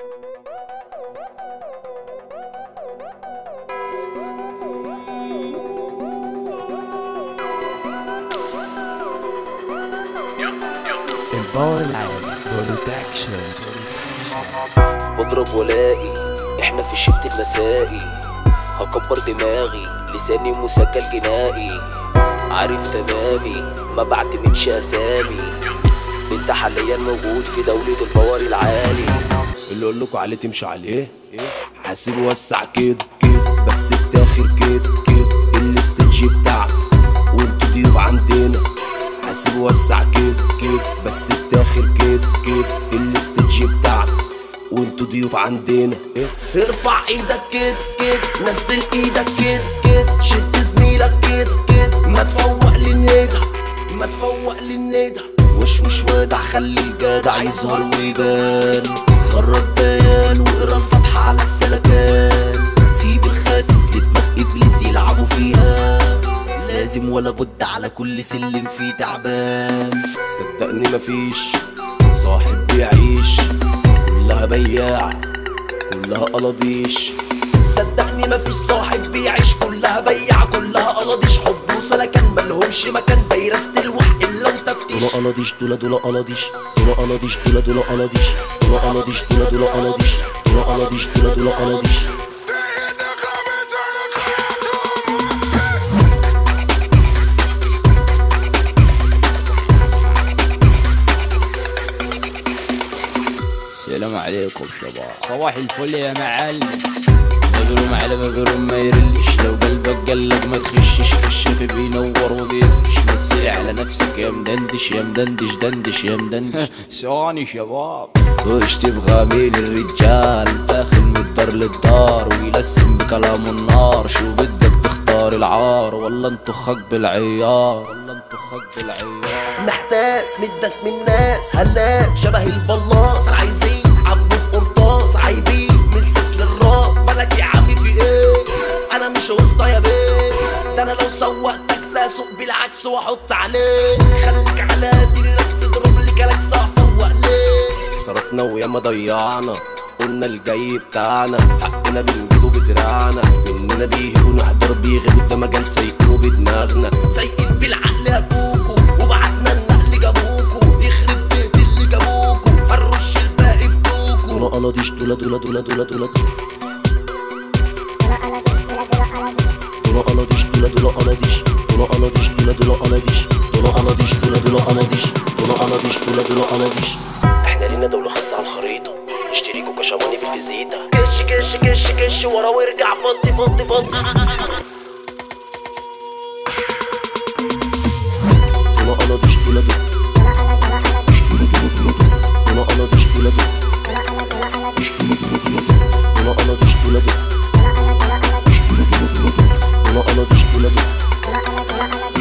الباور العالي بروتكشن بضرب ولاقي احنا في الشفت المسائي هكبر دماغي لساني مسجل جنائي عارف تمامي ما بعتمدش اسامي انت حاليا موجود في دولة الباور العالي اللي اقول لكم عليه تمشوا عليه حاسب وسع كده كده بس التاخر كده كده الاستيدج بتاعك وانتوا ضيوف عندنا حاسب وسع كده كده بس التاخر كده كده الاستيدج بتاعك وانتوا ضيوف عندنا إيه؟ ارفع ايدك كده كده نزل ايدك كده كده شد زميلك كده كده ما تفوق للندى ما تفوق للندى وش وش وادع خلي الجدع يظهر ويبان خرج بيان واقرا الفتحة على السلكان سيب الخاسس لدماغ ابليس يلعبوا فيها لازم ولا بد على كل سلم فيه تعبان صدقني مفيش صاحب بيعيش كلها بياع كلها قلاضيش صدقني مفيش صاحب بيعيش كلها بياع كلها قلاضيش حب وسلكان ملهمش مكان بيرست الوحق الا وتفتيش دول قلاضيش دول دول قلاضيش دول قلاضيش دول دول قلاضيش دول قلاضيش دول دول قلاضيش دول قلاضيش دول دول قلاضيش السلام عليكم شباب صباح الفل يا معلم مظلوم على مظلوم ما يرلش لو قلبك قلب ما تخشش كشف بينور وبيفرش مثل على نفسك يا مدندش يا مدندش دندش يا مدندش ثواني شباب وش تبغى مين الرجال داخل من الدار للدار ويلسم بكلام النار شو بدك تختار العار ولا انتو خق بالعيار ولا انتو خق بالعيار محتاس مدس من الناس هالناس شبه البلاص عايزين عبوا في قرطاس عايبين من سس للراس مالك يا عمي في ايه انا مش وسطى يا بيه ده انا لو سوقتك ساسوق بالعكس واحط عليه خليك على دينك تضرب لي كلاكس فوق ليه صرفنا وياما ضيعنا قلنا الجاي بتاعنا حقنا بنجيبه بدراعنا مننا بيهبوا نحضر بيغيبوا ده مجال سايقينه بدماغنا سايقين بالعقل يا كوكو وبعتنا النقل جابوكو يخرب بيت اللي جابوكو هنرش الباقي بدوكو دولا قلاضيش دولا دولا دولا دولا دولا دولا قلاضيش دولا دولا قلاضيش دولا قلاضيش دولا دولا قلاضيش دولا قلاضيش دولا دولا قلاضيش دولا قلاضيش دولا دولا قلاضيش احنا لينا دولة خاصة على الخريطة اشتريكوا كشماني بالفيزيتا كش كش كش كش ورا وارجع فضي فضي فضي دولا قلاضيش دولا دولا دولا قلاضيش دولا دولا دولا قلاضيش دولا دولا دولا قلاضيش دولا دولا